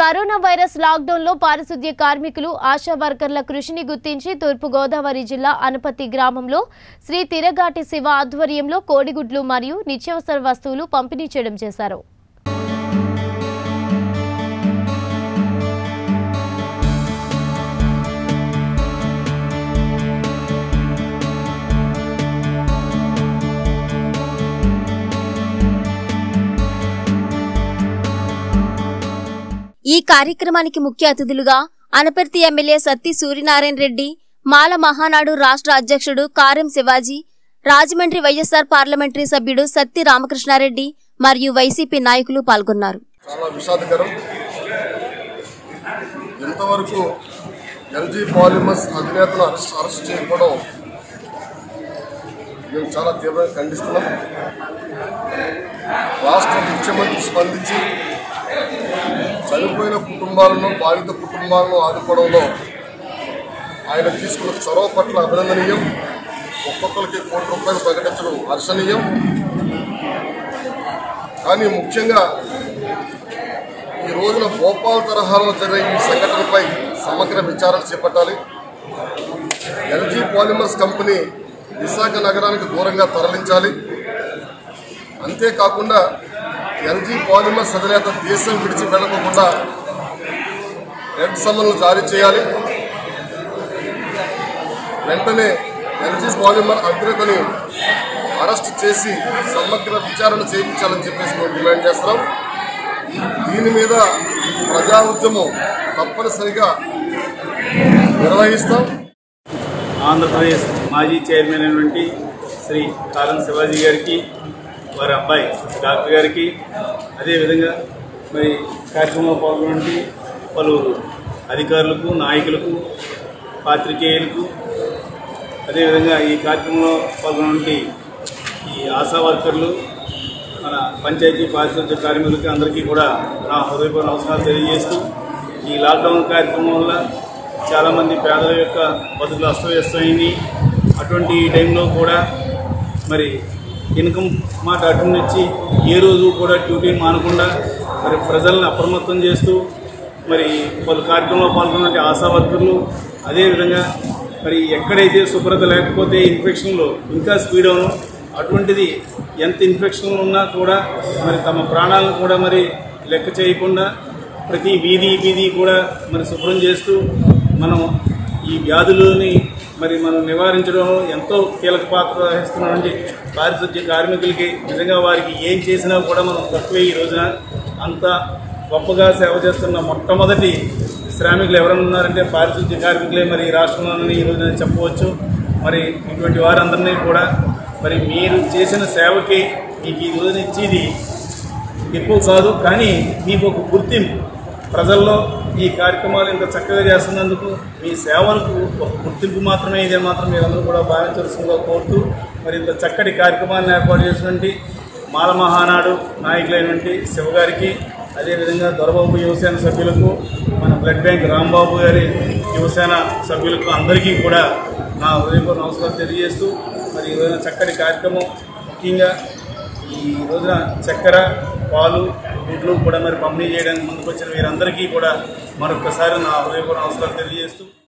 corona virus లాక్డౌన్లో పారిశుద్ధ్య కార్మికులు ఆశా వర్కర్ల కృషిని గుర్తించి తూర్పుగోదావరి జిల్లా అనపతి గ్రామంలో శ్రీ తిరగాటి శివ ఆధ్వర్యంలో కోడిగుడ్లు మరియు నిత్యావసర వస్తువులు పంపిణీ చేయడం చేశారు ఈ కార్యక్రమానికి ముఖ్య అతిథులుగా అనపర్తి ఎమ్మెల్యే సత్తి సూర్యనారాయణ రెడ్డి మాల మహానాడు రాష్ట్ర అధ్యక్షుడు కారెం శివాజీ రాజమండ్రి వైఎస్ఆర్ పార్లమెంటరీ సభ్యుడు సత్తి రామకృష్ణారెడ్డి మరియు వైసీపీ నాయకులు పాల్గొన్నారు చాలా విషాదకరం ఎంతవరకు ఎల్జీ పాలిమర్స్ అధినేతను అరెస్ట్ అరెస్ట్ చేయకపోవడం మేము చాలా తీవ్రంగా ఖండిస్తున్నాం రాష్ట్ర ముఖ్యమంత్రి స్పందించి చనిపోయిన కుటుంబాలను బాధిత కుటుంబాలను ఆదుకోవడంలో ఆయన తీసుకున్న చొరవ పట్ల అభినందనీయం ఒక్కొక్కరికి కోటి రూపాయలు ప్రకటించడం హర్షణీయం కానీ ముఖ్యంగా ఈ రోజున భోపాల్ తరహాలో జరిగే ఈ సంఘటనపై సమగ్ర విచారణ చేపట్టాలి ఎల్జీ పాలిమర్స్ కంపెనీ విశాఖ నగరానికి దూరంగా తరలించాలి అంతేకాకుండా ఎల్జీ పాలిమర్స్ అధినేత దేశం విడిచి వెళ్ళకుండా రెడ్ సమన్లు జారీ చేయాలి వెంటనే ఎల్జీ పాలిమర్ అధినేతని అరెస్ట్ చేసి సమగ్ర విచారణ చేయించాలని చెప్పేసి మేము డిమాండ్ చేస్తున్నాం దీని మీద ప్రజా ఉద్యమం తప్పనిసరిగా నిర్వహిస్తాం ఆంధ్రప్రదేశ్ మాజీ చైర్మన్ అయినటువంటి శ్రీ కారం శివాజీ గారికి వారి అబ్బాయి డాక్టర్ గారికి అదేవిధంగా మరి కార్యక్రమంలో పాల్గొన్నటువంటి పలువురు అధికారులకు నాయకులకు పాత్రికేయులకు అదేవిధంగా ఈ కార్యక్రమంలో పాల్గొన్నటువంటి ఈ ఆశా వర్కర్లు మన పంచాయతీ పారిశుద్ధ్య కార్మికులకి అందరికీ కూడా నా హృదయపూర్వక నమస్కారాలు తెలియజేస్తూ ఈ లాక్డౌన్ కార్యక్రమం వల్ల చాలామంది పేదల యొక్క బతుకులు అస్తవ్యస్తమైంది అటువంటి ఈ టైంలో కూడా మరి ఇన్కమ్ మాట అటు నుంచి ఏ రోజు కూడా డ్యూటీ మానకుండా మరి ప్రజల్ని అప్రమత్తం చేస్తూ మరి పలు కార్యక్రమంలో పాల్గొన్న ఆశా వర్కర్లు అదేవిధంగా మరి ఎక్కడైతే శుభ్రత లేకపోతే ఇన్ఫెక్షన్లు ఇంకా స్పీడ్ అవును అటువంటిది ఎంత ఇన్ఫెక్షన్ ఉన్నా కూడా మరి తమ ప్రాణాలను కూడా మరి లెక్క చేయకుండా ప్రతి వీధి వీధి కూడా మరి శుభ్రం చేస్తూ మనం ఈ వ్యాధులని మరి మనం నివారించడంలో ఎంతో కీలక పాత్ర వహిస్తున్నటువంటి పారిశుద్ధ్య కార్మికులకి నిజంగా వారికి ఏం చేసినా కూడా మనం తక్కువే ఈ రోజున అంత గొప్పగా సేవ చేస్తున్న మొట్టమొదటి శ్రామికులు ఎవరైనా ఉన్నారంటే పారిశుద్ధ్య కార్మికులే మరి ఈ రాష్ట్రంలోని ఈ రోజున చెప్పవచ్చు మరి ఇటువంటి వారందరినీ కూడా మరి మీరు చేసిన సేవకి మీకు ఈ రోజున ఇచ్చేది ఎక్కువ కాదు కానీ మీకు ఒక గుర్తింపు ప్రజల్లో ఈ కార్యక్రమాలు ఇంత చక్కగా చేస్తున్నందుకు మీ సేవలకు ఒక గుర్తింపు మాత్రమే ఇదే మాత్రం మీరందరూ కూడా భావించవలసిందిగా కోరుతూ మరి ఇంత చక్కటి కార్యక్రమాన్ని ఏర్పాటు చేసినటువంటి మాల మహానాడు నాయకులైనటువంటి శివగారికి అదేవిధంగా దొరబాబు యువసేన సభ్యులకు మన బ్లడ్ బ్యాంక్ రాంబాబు గారి యువసేన సభ్యులకు అందరికీ కూడా నా హృదయపూర్వక నమస్కారం తెలియజేస్తూ మరి ఈ రోజున చక్కటి కార్యక్రమం ముఖ్యంగా ఈ రోజున చక్కెర పాలు గుడ్లు కూడా మరి పంపిణీ చేయడానికి ముందుకు వచ్చిన వీరందరికీ కూడా మరొకసారి నా హృదయపూర్వక నమస్కారం తెలియజేస్తూ